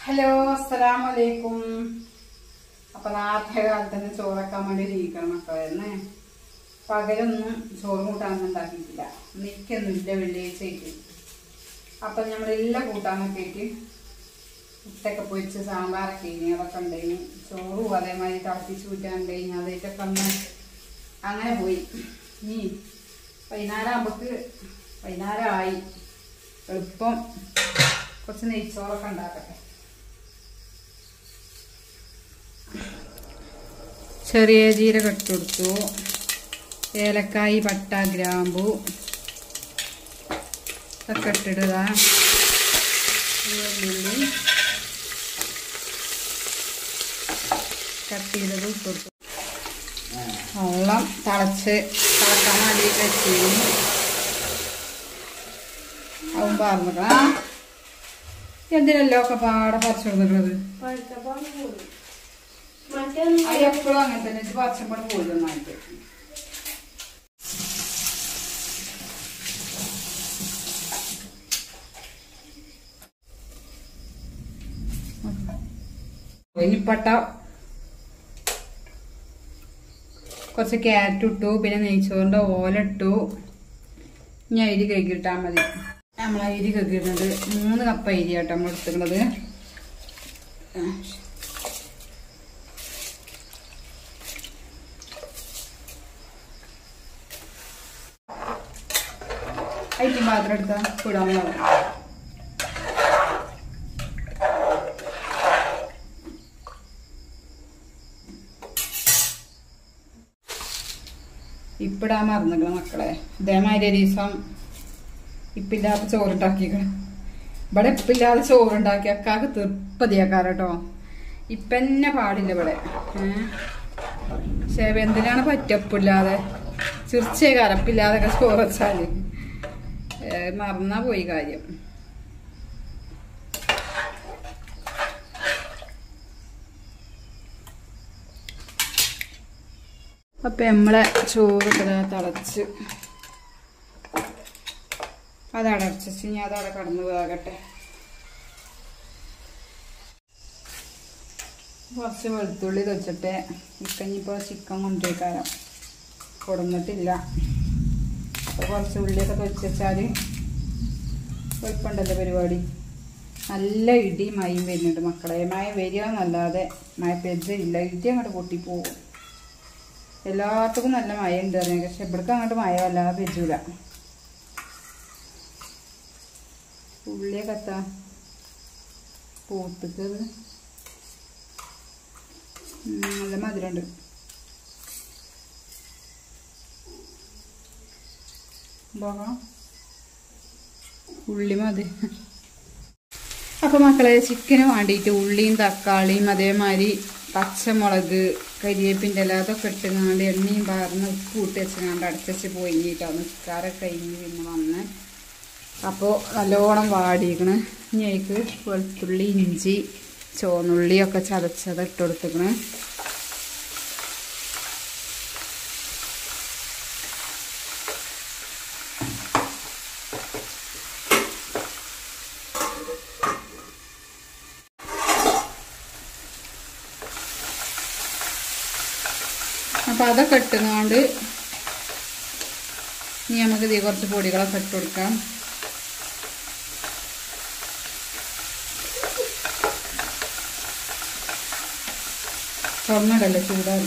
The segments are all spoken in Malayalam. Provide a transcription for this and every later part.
ഹലോ അസ്സലാമു അലൈക്കും അപ്പൊ നേരത്തെ കാലത്ത് തന്നെ ചോറക്കാൻ വേണ്ടി ഇരിക്കണം മക്കളെന്ന് പകലൊന്നും ചോറ് കൂട്ടാനൊന്നും ഉണ്ടാക്കിയിട്ടില്ല നിൽക്കൊന്നുമില്ല വെള്ളിയാഴ്ച ആയിട്ട് അപ്പൊ നമ്മളെല്ലാം കൂട്ടാനൊക്കെ ആയിട്ട് മുട്ടൊക്കെ പൊരിച്ച് സാമ്പാറൊക്കെ ഇനി അതൊക്കെ ഉണ്ടായി ചോറും അതേമാതിരി തിളപ്പിച്ച് കൂട്ടാനുണ്ടായി അതായിട്ടൊക്കെ ഒന്ന് അങ്ങനെ പോയി ഇനി വൈകുന്നേരം ആകുമ്പോക്ക് വൈകുന്നേരമായി എളുപ്പം കുറച്ച് നെയ്ച്ചോറൊക്കെ ഉണ്ടാക്കട്ടെ ചെറിയ ജീരകം ഇട്ട് കൊടുത്തു ഏലക്കായി പട്ട ഗ്രാമ്പു ഒക്കെ ഇട്ടിടുക ഉള്ളി കട്ട് ചെയ്തത് ഇട്ട് കൊടുത്തു വെള്ളം തിളച്ച് തിളക്കാൻ വേണ്ടിയിട്ട് വെച്ചിരുന്നു അവൻ പറഞ്ഞിട്ടാ എന്തിനല്ലോ ഒക്കെ പാടെ പറിച്ചു കൊടുക്കുന്നത് അത് എപ്പോഴും അങ്ങനെ തന്നെ ഇത് പച്ചപ്പടം പോയിരുന്നായിട്ട് ഇനിപ്പട്ട കുറച്ച് ക്യാരറ്റ് ഇട്ടു പിന്നെ നെയ്ച്ചോറിന്റെ ഓല ഇട്ടു ഇനി അരി കഴുകിയിട്ടാൽ മതി നമ്മൾ അരി കഴുകിയിട്ടുണ്ട് മൂന്ന് കപ്പ് അരി കേട്ടോ നമ്മൾ എടുത്തിട്ടുള്ളത് അരി പാത്രം എടുത്താൽ ചൂടാൻ പോകും ഇപ്പിടാൻ മറന്നിക്കണം മക്കളെ ഇതേമാതിരി ഒരു ദിവസം ഇപ്പില്ലാത്ത ചോറുണ്ടാക്കിക്കണം ഇവിടെ ഇപ്പില്ലാതെ ചോറുണ്ടാക്കി അക്കാക്ക് തീർപ്പതിയാക്കാറട്ടോ ഇപ്പന്നെ പാടില്ല ഇവിടെ ഏഹ് പക്ഷേ എന്തിനാണ് പറ്റപ്പില്ലാതെ ചിർച്ചയെ കരപ്പില്ലാതൊക്കെ ചോറ് വെച്ചാല് ഏഹ് മറന്നാ പോയി കാര്യം അപ്പൊ നമ്മളെ ചോറ് ഇതാ തിളച്ച് അതവിടെ അടച്ചു ഇനി അതവിടെ കടന്നു പോകട്ടെ കുറച്ച് വെളുത്തുള്ളി തൊച്ചിട്ട് ഇക്കഞ്ഞിപ്പോൾ ചിക്കൻ കൊണ്ടുപോയിക്കാരം കൊടുന്നിട്ടില്ല അപ്പോൾ കുറച്ച് ഉള്ളിയൊക്കെ തൊച്ച് വെച്ചാൽ എളുപ്പമുണ്ടല്ലോ പരിപാടി നല്ല ഇടി മഴയും വരുന്നുണ്ട് മക്കളെ മഴ വരിക എന്നല്ലാതെ മഴ പെയ്തില്ല ഇടി അങ്ങോട്ട് പൊട്ടിപ്പോകും എല്ലാവർക്കും നല്ല മഴ ഉണ്ട് അറിയാം പക്ഷെ ഇവിടേക്ക് അങ്ങോട്ട് മഴ വല്ലാതെ പെയ്യൂല ഉള്ളിയൊക്കെ എത്താ പൂത്തിക്ക് നല്ല മധുരമുണ്ട് പോകാം ഉള്ളി മതി അപ്പൊ മക്കളെ ചിക്കന് വേണ്ടിയിട്ട് ഉള്ളിയും തക്കാളിയും അതേമാതിരി പച്ചമുളക് കരിവേപ്പിൻ്റെ ഇല അതൊക്കെ ഇട്ടുങ്ങാണ്ട് എണ്ണയും പാർന്ന് ഉപ്പ് ഇട്ട് വെച്ചുങ്ങാണ്ട് അടച്ചു പോയിട്ടോ നിസ്കാരൊക്കെ കഴിഞ്ഞ് പിന്നെ വന്ന് അപ്പോൾ നല്ലോണം വാടിക്കണ് ഇനി അതിക്ക് വെളുത്തുള്ളി ഇഞ്ചി ചുവന്നുള്ളിയൊക്കെ ചതച്ചത് ഇട്ട് കൊടുത്തിക്കണ് അപ്പം അതൊക്കെ ഇട്ടുങ്ങാണ്ട് ഇനി നമുക്ക് ഇതേ കുറച്ച് പൊടികളൊക്കെ ഇട്ട് കൊടുക്കാം തുറന്നിടല്ലേ ചൂടാണ്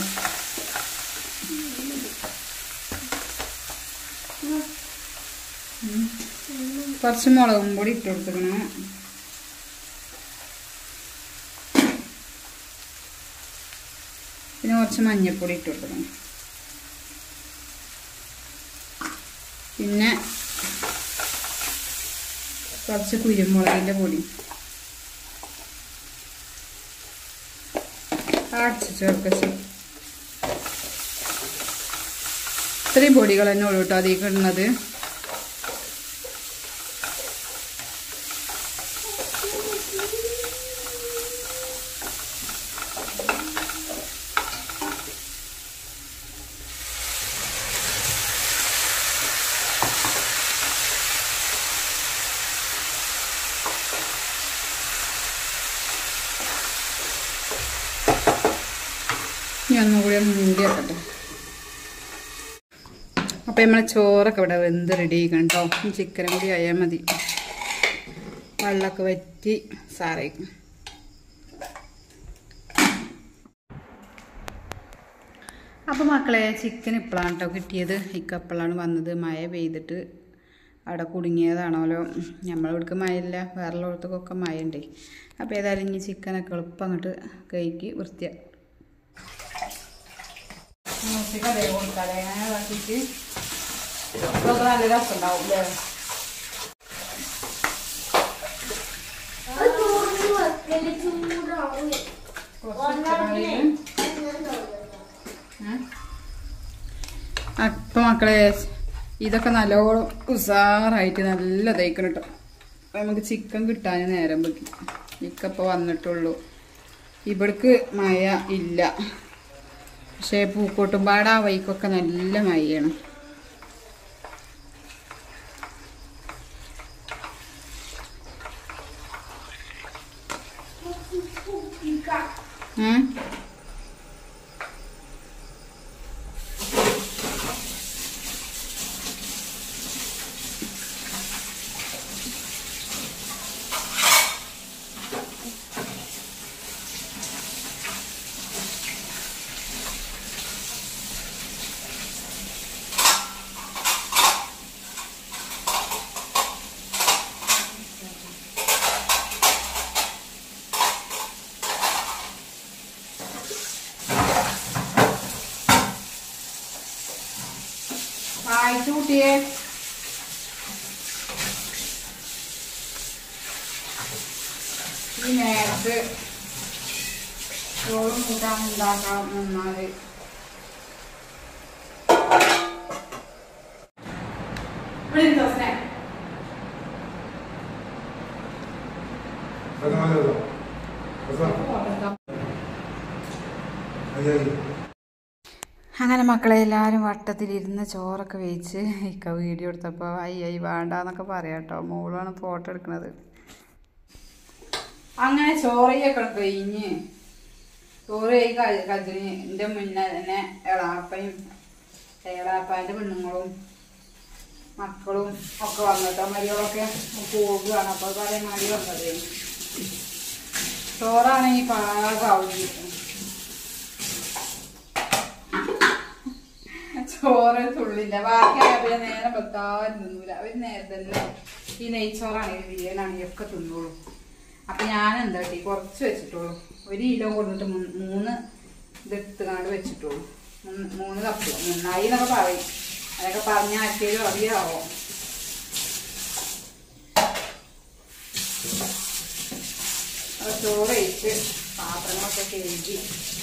കുറച്ച് മുളകും പൊടി ഇട്ട് കൊടുത്തിക്കണം പിന്നെ കുറച്ച് മഞ്ഞൾപ്പൊടി ഇട്ട് കൊടുക്കണം പിന്നെ കുറച്ച് കുരുമുളകിൻ്റെ പൊടി അടച്ച് ചേർക്കച്ച് ഇത്രയും പൊടികൾ തന്നെ ഉള്ളൂ കേട്ടോ അതിൽ ഇടുന്നത് ഇനി ഒന്നും കൂടി ഒന്ന് മൂടി വെക്കട്ടെ അപ്പം നമ്മളെ ചോറൊക്കെ ഇവിടെ വെന്ത് റെഡി ആക്കണം കേട്ടോ ചിക്കനും കൂടി ആയാൽ മതി വെള്ളമൊക്കെ വറ്റി സാറേക്കും അപ്പോൾ മക്കളെ ചിക്കൻ ഇപ്പോഴാണ് കേട്ടോ കിട്ടിയത് ഇക്കപ്പോഴാണ് വന്നത് മഴ പെയ്തിട്ട് അവിടെ കുടുങ്ങിയതാണല്ലോ നമ്മളിവിടേക്ക് മഴയില്ല വേറെ ഉള്ളടത്തൊക്കെ മഴ ഉണ്ട് അപ്പോൾ ഏതായാലും ഇനി ചിക്കനൊക്കെ എളുപ്പം അങ്ങോട്ട് കഴുകി വൃത്തിയാക്കി കറിയെ കൊടുക്കാതെ അങ്ങനെ ഇളക്കിയിട്ട് ഇതൊക്കെ നല്ല രസമുണ്ടാവും അല്ലേ അപ്പം മക്കളെ ഇതൊക്കെ നല്ലോണം ഉസാറായിട്ട് നല്ല തേക്കണം കേട്ടോ അപ്പം നമുക്ക് ചിക്കൻ കിട്ടാൻ നേരം വെക്കും ഇക്കപ്പോൾ വന്നിട്ടുള്ളൂ ഇവിടേക്ക് മഴ ഇല്ല പക്ഷേ പൂക്കോട്ടുംപാട് ആ വൈക്കൊക്കെ നല്ല മഴയാണ് ഏ വായിച്ചു കുട്ടിയെ ഈ നേരത്ത് ചോറും കൂട്ടാൻ ഉണ്ടാക്കാൻ നിന്നാല് ഇവിടെ ഇരുന്നോ സ്നേഹം അങ്ങനെ മക്കളെ എല്ലാവരും വട്ടത്തിലിരുന്ന് ചോറൊക്കെ വേവിച്ച് ഇക്ക വീഡിയോ എടുത്തപ്പോൾ അയ്യ വേണ്ടാന്നൊക്കെ പറയാം കേട്ടോ മോളാണ് ഫോട്ടോ എടുക്കുന്നത് അങ്ങനെ ചോറയൊക്കെ കഴിഞ്ഞ് ചോറ് കഴി കജിന് എൻ്റെ മുന്നേ തന്നെ എളാപ്പയും എളാപ്പാൻ്റെ പെണ്ണുങ്ങളും മക്കളും ഒക്കെ വന്നിട്ടോ മരികളൊക്കെ പോകുകയാണ് അപ്പോൾ പറയാൻ മടി വന്നത് ചോറാണെങ്കിൽ പാകാവും ചോറ് തുള്ളില്ല ബാക്കി പിന്നെ നേരെ പത്താരും തിന്നൂല അവര് നേരത്തെ ഈ നെയ്ച്ചോറാണെങ്കിൽ ബിരിയാണി ഒക്കെ തിന്നോളൂ അപ്പൊ ഞാൻ എന്താ ടി കുറച്ച് വെച്ചിട്ടുള്ളൂ ഒരു കിലോ കൊടുത്തിട്ട് മൂ- മൂന്ന് ഇതെടുത്തുകാണ്ട് വെച്ചിട്ടുള്ളൂ മൂന്ന് മൂന്ന് കപ്പ് നന്നായി എന്നൊക്കെ പറയും അതൊക്കെ പറഞ്ഞ ആർക്കെങ്കിലും അറിയാവോ അപ്പൊ ചോറ് കഴിച്ച് പാത്രങ്ങളൊക്കെ കഴുകി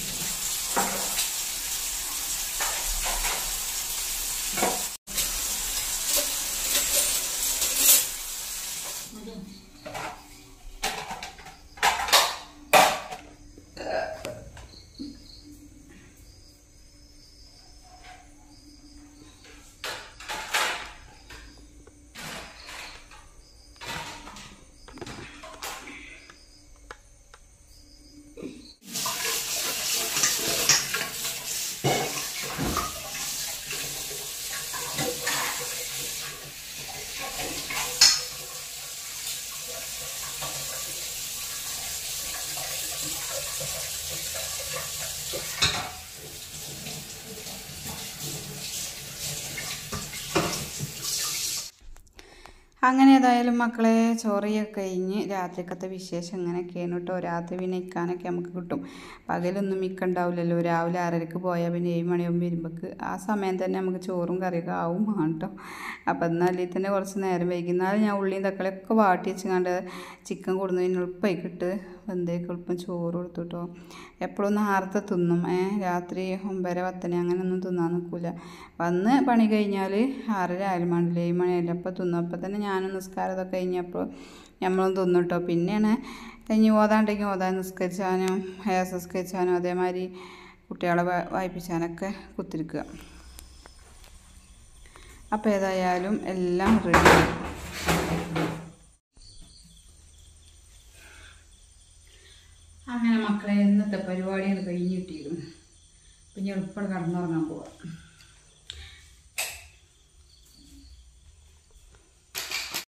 അങ്ങനെ ഏതായാലും മക്കളെ ചോറിയൊക്കെ കഴിഞ്ഞ് രാത്രിക്കത്തെ വിശേഷം ഇങ്ങനെയൊക്കെയാണ് കേട്ടോ രാത്രി പിന്നെ ഇക്കാനൊക്കെ നമുക്ക് കിട്ടും പകലൊന്നും മിക്ക ഉണ്ടാവില്ലല്ലോ രാവിലെ ആറരക്ക് പോയാൽ പിന്നെ ഏഴ് മണിയാകുമ്പോൾ വരുമ്പോൾക്ക് ആ സമയം തന്നെ നമുക്ക് ചോറും കറിയൊക്കെ ആവും വേണം കേട്ടോ അപ്പം എന്നാൽ തന്നെ കുറച്ച് നേരം വൈകുന്നാലും ഞാൻ ഉള്ളിയും തക്കാളിയൊക്കെ വാട്ടി വെച്ചുകൊണ്ട് ചിക്കൻ കൊടുന്നതിന് എളുപ്പമായിക്കിട്ട് വെന്തേക്ക് എളുപ്പം ചോറ് കൊടുത്തു കേട്ടോ എപ്പോഴും നേരത്തെ തിന്നും ഏ രാത്രി ഒമ്പര പത്തന അങ്ങനെയൊന്നും തിന്നാൻ നിൽക്കില്ല വന്ന് പണി കഴിഞ്ഞാൽ ആറര ആയാലും മണില്ല ഏഴ് മണിയായാലും അപ്പോൾ തിന്നും അപ്പോൾ തന്നെ ഞാനും നിസ്കാരം ഇതൊക്കെ കഴിഞ്ഞപ്പോൾ നമ്മളും തിന്നു കേട്ടോ പിന്നെയാണ് കഴിഞ്ഞ് ഓതാണ്ടെങ്കിൽ ഓതാൻ നിസ്കരിച്ചാനും ഹെയർ നിസ്കരിച്ചാനും അതേമാതിരി കുട്ടികളെ വാ- വായിപ്പിച്ചാനൊക്കെ കുത്തിരിക്കുക അപ്പോൾ ഏതായാലും എല്ലാം റെഡി അങ്ങനെ മക്കളെ ഇന്നത്തെ പരിപാടിയാണ് കഴിഞ്ഞിട്ടിരുന്നു പിന്നെ എളുപ്പം കടന്നുറങ്ങാൻ പോവാം